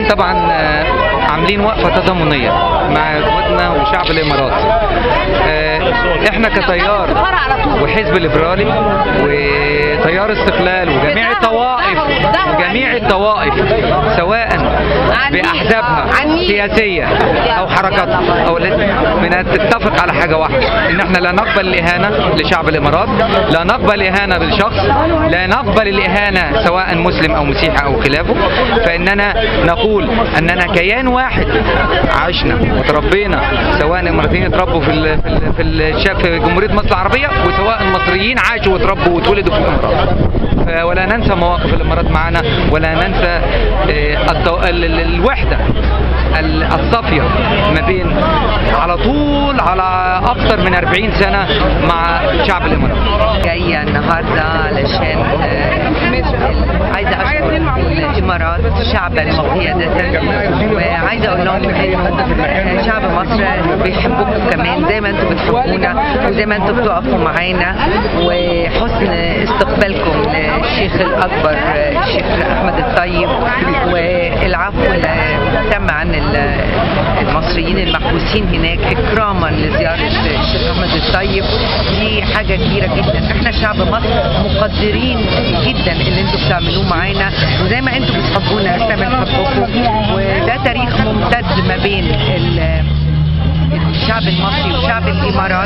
الاماراتيين طبعا آه، عاملين وقفه تضامنيه مع اخواتنا وشعب الامارات آه، احنا كتيار وحزب ليبرالي وتيار استقلال وجميع الطوائف جميع الطوائف سواء باحزابها سياسيه او حركاتها او بنتفق على حاجه واحده ان احنا لا نقبل الاهانه لشعب الامارات لا نقبل الاهانه بالشخص لا نقبل الاهانه سواء مسلم او مسيحي او خلافه فاننا نقول اننا كيان واحد عشنا وتربينا سواء الاماراتيين اتربوا في ال في ال في, الشاب في جمهوريه مصر العربيه وسواء المصريين عاشوا وتربوا واتولدوا في الامارات ف- ولا ننسى مواقف الامارات معنا ولا ننسى آه، التو- ال- ال- الوحده ال- الصافيه ما بين على طول على اكثر من 40 سنه مع شعب الامارات جاية النهاردة علشان آه، عايزة أشكر الإمارات شعبا وقيادة وعايزة أقول لهم إن شعب مصر بيحبوكم كمان زي ما أنتم بتحبونا وزي ما أنتم بتقفوا معانا وحسن استقبالكم للشيخ الأكبر آه، الشيخ أحمد الطيب والعفو اللي تم عن ال- المصريين المحبوسين هناك إكراما لزيارة الشيخ أحمد الطيب دي حاجة كبيرة جدا احنا شعب مصر مقدرين جدا اللي انتوا بتعملوه معانا وزي ما انتوا بتحبونا احنا بنحبكم وده تاريخ ممتد ما بين ال- الشعب المصري وشعب الامارات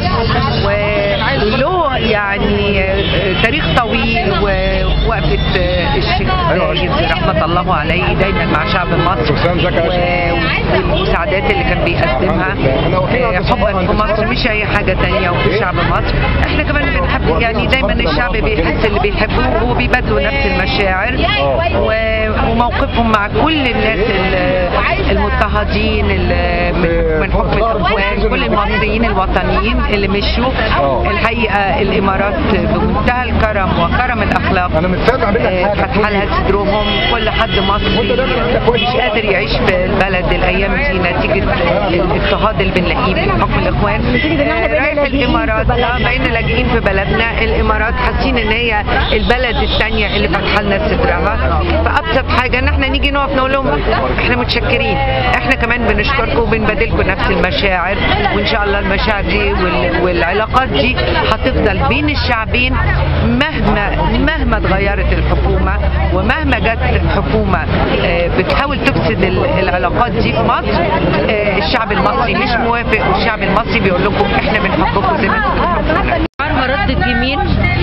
وله يعني تاريخ طويل ووقفه الشيخ زايد رحمه الله عليه دايما مع شعب مصر و- والمساعدات اللي كان بيقدمها حبا في مصر مش اي حاجه تانية وفي شعب مصر احنا كمان بنحب يعني دايما الشعب بيحس اللي بيحبوه وبيبادلوا نفس المشاعر و- وموقفهم مع كل الناس ال- المضطهدين ال- من من حكم الاخوان كل المصريين الوطنيين اللي مشوا الحقيقه الامارات بمنتهى الكرم وكرم الاخلاق انا متابع منك آه، حاجه فتح لها صدرهم كل حد مصري مش قادر يعيش في البلد الايام دي نتيجه الاضطهاد اللي بنلاقيه من حكم الاخوان آه، رايح الامارات آه، بقينا لاجئين في بلدنا الامارات حاسين ان هي البلد الثانيه اللي فاتحه لنا صدرها فابسط حاجه ان احنا نيجي نقف نقول لهم احنا متشكرين احنا كمان بنشكركم وبنبادلكم نفس المشاعر وان شاء الله المشاعر دي وال- والعلاقات دي هتفضل بين الشعبين مهما مهما اتغيرت الحكومه ومهما جت حكومه آه، بتحاول تفسد ال- العلاقات دي في مصر آه، الشعب المصري مش موافق والشعب المصري بيقول لكم احنا بنحبكم زي ما انتم بتحبونا عارفه رد اليمين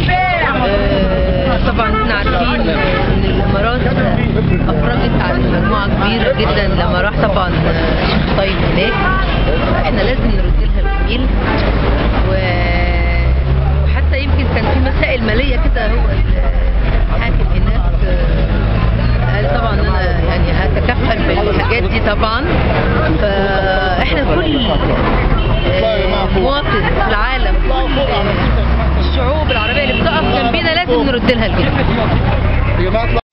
آه، طبعا احنا عارفين ان الامارات افرجت عن مجموعه كبيره جدا لما راح طبعا آه، الشيخ طيب هناك احنا لازم نرد لها الجميل و- وحتى يمكن كان في مسائل ماليه كده هو الحاكم هناك آه، قال طبعا انا يعني هتكفل بالحاجات دي طبعا فاحنا كل آه، مواطن في العالم كل آه، الشعوب العربيه اللي بتقف جنبينا لازم نرد لها الجميل يا جماعه